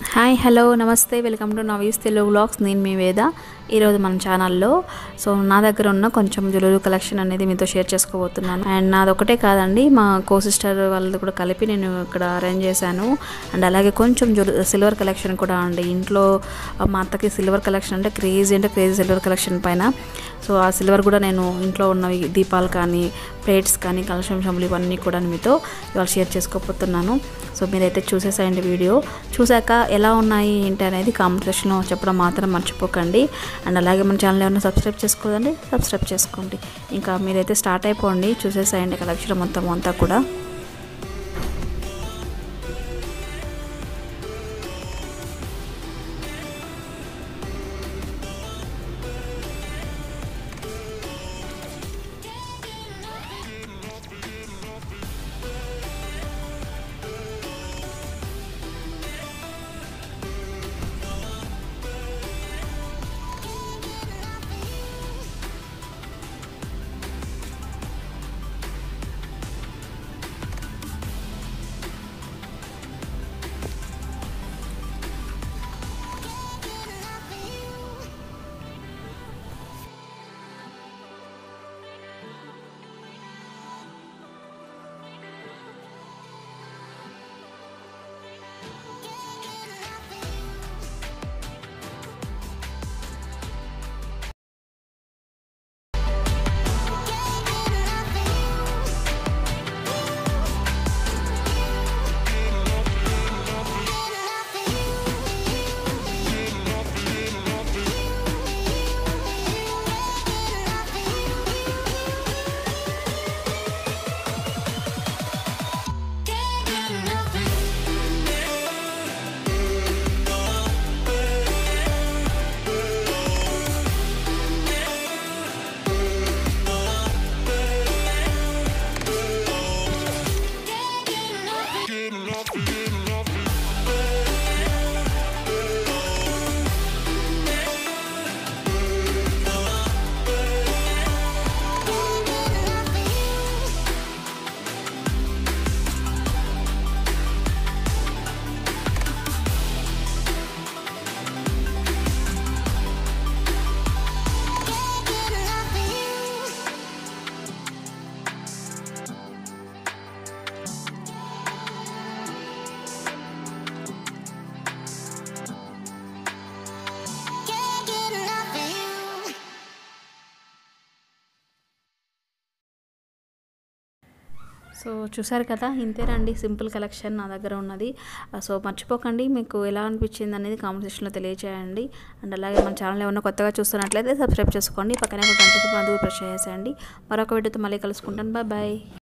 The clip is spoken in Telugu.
hi hello namaste welcome to Navees Telugu vlogs నేను మీ వేద ఈరోజు మన ఛానల్లో సో నా దగ్గర ఉన్న కొంచెం జ్యువెలరీ కలెక్షన్ అనేది మీతో షేర్ చేసుకోబోతున్నాను అండ్ నాది ఒకటే కాదండి మా కో సిస్టర్ వాళ్ళది కూడా కలిపి నేను ఇక్కడ అరేంజ్ చేశాను అండ్ అలాగే కొంచెం జ్యువెల సిల్వర్ కలెక్షన్ కూడా అండి ఇంట్లో మా అత్తకి సిల్వర్ కలెక్షన్ అంటే క్రేజీ అంటే క్రేజీ సిల్వర్ కలెక్షన్ పైన సో ఆ సిల్వర్ కూడా నేను ఇంట్లో ఉన్నవి దీపాలు కానీ ప్లేట్స్ కానీ కలశంశములు ఇవన్నీ కూడా మీతో ఇవాళ షేర్ చేసుకోబోతున్నాను సో మీరైతే చూసేసేయండి వీడియో చూశాక ఎలా ఉన్నాయి ఏంటి అనేది కామెంట్ సెక్షన్లో చెప్పడం మాత్రం మర్చిపోకండి అండ్ అలాగే మన ఛానల్ ఏమైనా సబ్స్క్రైబ్ చేసుకోదండి సబ్స్క్రైబ్ చేసుకోండి ఇంకా మీరైతే స్టార్ట్ అయిపోండి చూసేసేయండి కలెక్షన్ మొత్తం అంతా కూడా సో చూసారు కదా ఇంతేనండి సింపుల్ కలెక్షన్ నా దగ్గర ఉన్నది సో మర్చిపోకండి మీకు ఎలా అనిపించింది అనేది కామెంట్ సెక్షన్లో తెలియజేయండి అండ్ అలాగే మన ఛానల్ ఏమైనా కొత్తగా చూస్తున్నట్లయితే సబ్స్క్రైబ్ చేసుకోండి పక్కనే ఒక గంట సేపు అందుకు ప్రెస్ చేసేయండి మరొక వీడియోతో మళ్ళీ కలుసుకుంటాను బాయ్ బాయ్